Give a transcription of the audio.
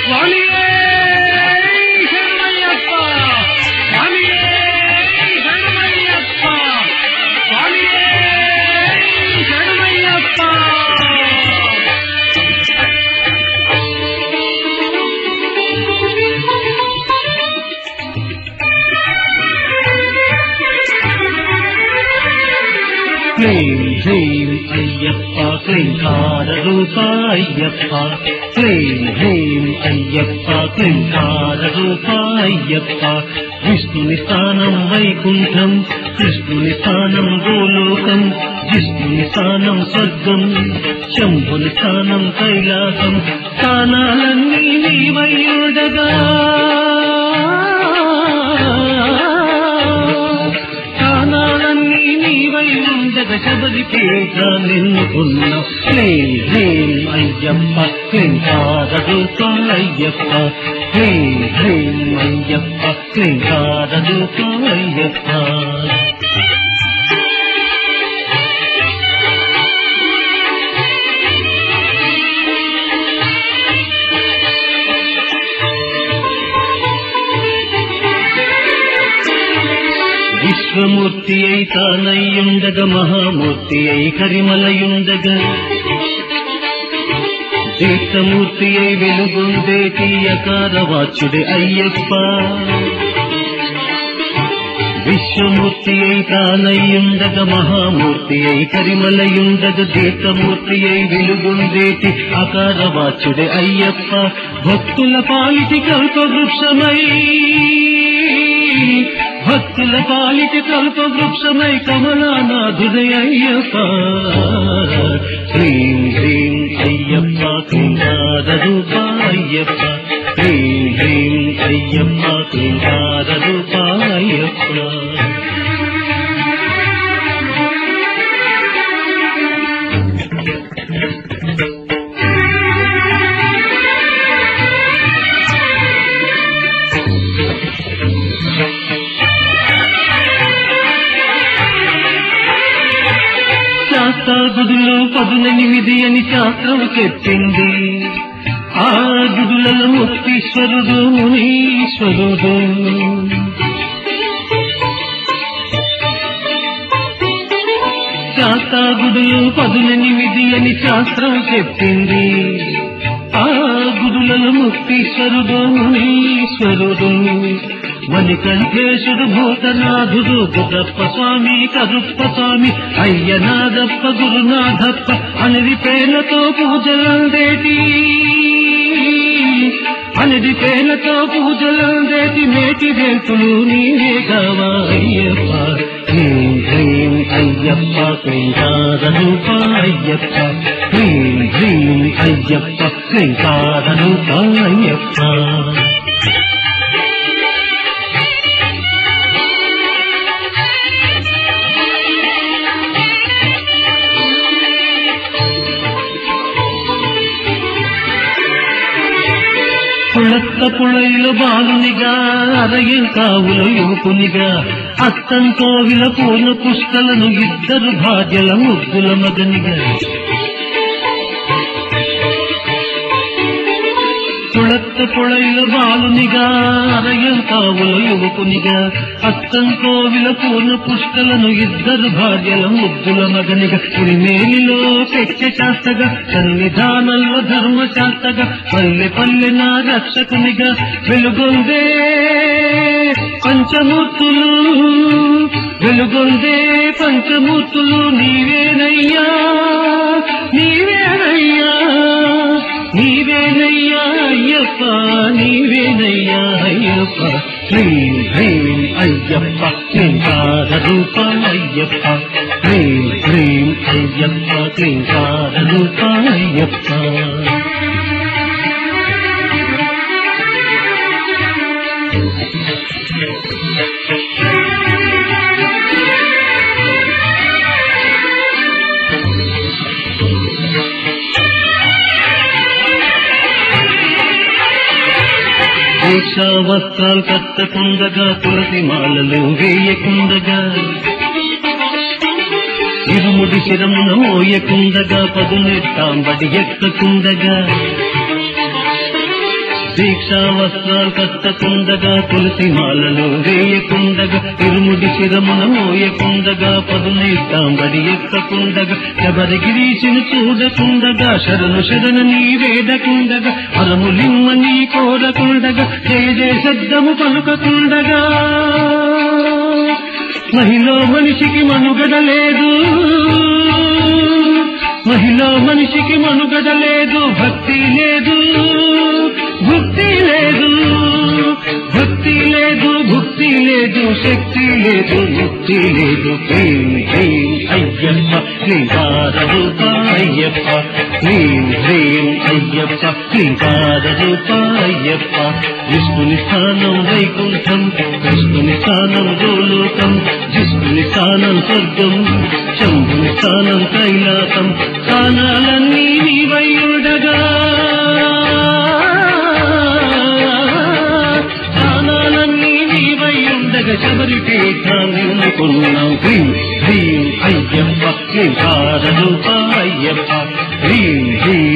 స్వామియే శరణమయ్యప్ప స్వామియే శరణమయ్యప్ప స్వామియే శరణమయ్యప్ప క్లీం హ్రీం అయ్యప్ప క్లీంకార రూప అయ్యప్ప క్లీం హ్రీం అయ్యప్ప క్లీంకార రూప అయ్యప్ప విష్ణుని స్థానం వైకుంఠం కృష్ణుని స్థానం గోలోకం విష్ణుని స్థానం స్వర్గం శంభుని స్థానం కైలాసం స్థానాలన్నీ నీవయ్యుడగా స్థానాలన్నీ నీవై ఉండగ శబరి పేట నిన్నుకున్న క్లీం హ్రీం అయ్యప్ప క్లీంకార రూపం అయ్యప్ప క్లీం హ్రీం అయ్యప్ప క్లీంకార రూపం అయ్యప్ప విశ్వమూర్తి అయి తానయ్యుండగ మహామూర్తి అయి కరిమలయుండగ దీప్తమూర్తి అయి వెలుగొందేటి అకార వాచ్యుడే అయ్యప్ప విశ్వమూర్తి అయి తానయ్యుండగ మహామూర్తి అయి కరిమలయుండగ దీప్తమూర్తి అయి వెలుగొందేటి అకార వాచ్యుడే అయ్యప్ప భక్తుల పాలిటి కల్పవృక్షమై భక్తుల పాలిటి కల్ప వృక్షమై కమలానాథుడై అయ్యప్ప హ్రీం హ్రీం అయ్యప్ప కింకార రూప అయ్యప్ప హ్రీం హ్రీం అయ్యప్ప కింకార రూప అయ్యప్ప శాస్త్రాగుడులో పదునెనిమిది అని శాస్త్రం చెప్పింది ఆ గుడులలో ముక్తీశ్వరుడు మునీశ్వరుడు శాస్త్రాగుడులో పదునెనిమిది అని శాస్త్రం చెప్పింది ఆ గుడులలో ముక్తీశ్వరుడు మునీశ్వరుడు మణికంఠేశుడు భూతనాథుడు గురప్ప స్వామి కరుప్ప స్వామి అయ్యనాథప్ప గురునాథప్ప అనేది పేర్లతో పూజలందేటి అనేది పేర్లతో పూజలందేటి నేటి రేతులు నీవే కావా అయ్యప్ప హ్రీం హ్రీం అయ్యప్ప క్రీంకార రూప అయ్యప్ప హ్రీం హ్రీం అయ్యప్ప క్రీంకార రూప అయ్యప్ప పుళత్త పుళైల బాలునిగా అరయం కావుల యువకునిగా అత్తం కోవిల పూర్ణ పుష్కలను ఇద్దరు భార్యల ముద్దుల మగనిగా పుళత్త పుళైల బాలునిగా అరయం కావుల యువకునిగా అత్తం కోవిల పూర్ణ పుష్కలను ఇద్దరు భార్యల ముద్దుల మగనిగా పురిమేలిలో పెచ్చ శాస్త్రగా సన్నిధానంలో ధర్మ శాస్త్రగా పల్లె పల్లె నా రక్షకునిగా వెలుగొందే పంచమూర్తులు వెలుగొందే పంచమూర్తులు నీవేనయ్యా నీవేనయ్యా నీవేనయ్యా అయ్యప్ప నీవేనయ్యా అయ్యప్ప హ్రీం హ్రీం అయ్యప్ప క్లీంకార రూప అయ్యప్ప హ్రీం హ్రీం అయ్యప్ప క్లీంకార రూప అయ్యప్ప దీక్షా వస్త్రాలు కట్టకుండగా తులసి మాలలు వేయకుండగా ఇరుముడి శిరమున మోయకుండగా పదునెట్టాంబడి ఎక్కకుండగా దీక్షా వస్త్రాలు కట్టకుండగా తులసి మాలలు వేయకుండగా ఇరుముడి శిరమున మోయకుండగా పదునేస్తాంబడి ఎక్కకుండగా శబరి గిరీశిని చూడకుండగా శరణు శరణ నీ వేడకుండగా అరములిమ్మ నీ కోరకుండగా జయ జయ శబ్దము పలుకకుండగా మహిళ మనిషికి మనుగడ లేదు మహిళ మనిషికి మనుగడ లేదు భక్తి లేదు భక్తి లేదు భక్తి లేదు భక్తి లేదు శక్తి లేదు ముక్తి లేదు హ్రీం హ్రీం అయ్యప్ప శ్రీపాద రూప అయ్యప్ప హ్రీం హ్రీం అయ్యప్ప శ్రీపాద రూప అయ్యప్ప విష్ణుని స్థానం వైకుంఠం విష్ణుని స్థానం గోలోకం విష్ణుని స్థానం స్వర్గం శంభుని స్థానం కైలాసం స్థానాలన్నీ నీవయ్యుడగా స్థానాలన్నీ నీవయ్యుండగా శబరి పీఠాన్ని అనుకున్నాం హ్రీం హ్రీం అయ్యప్ప శ్రీపాద రూప అయ్యప్ప హ్రీం హ్రీం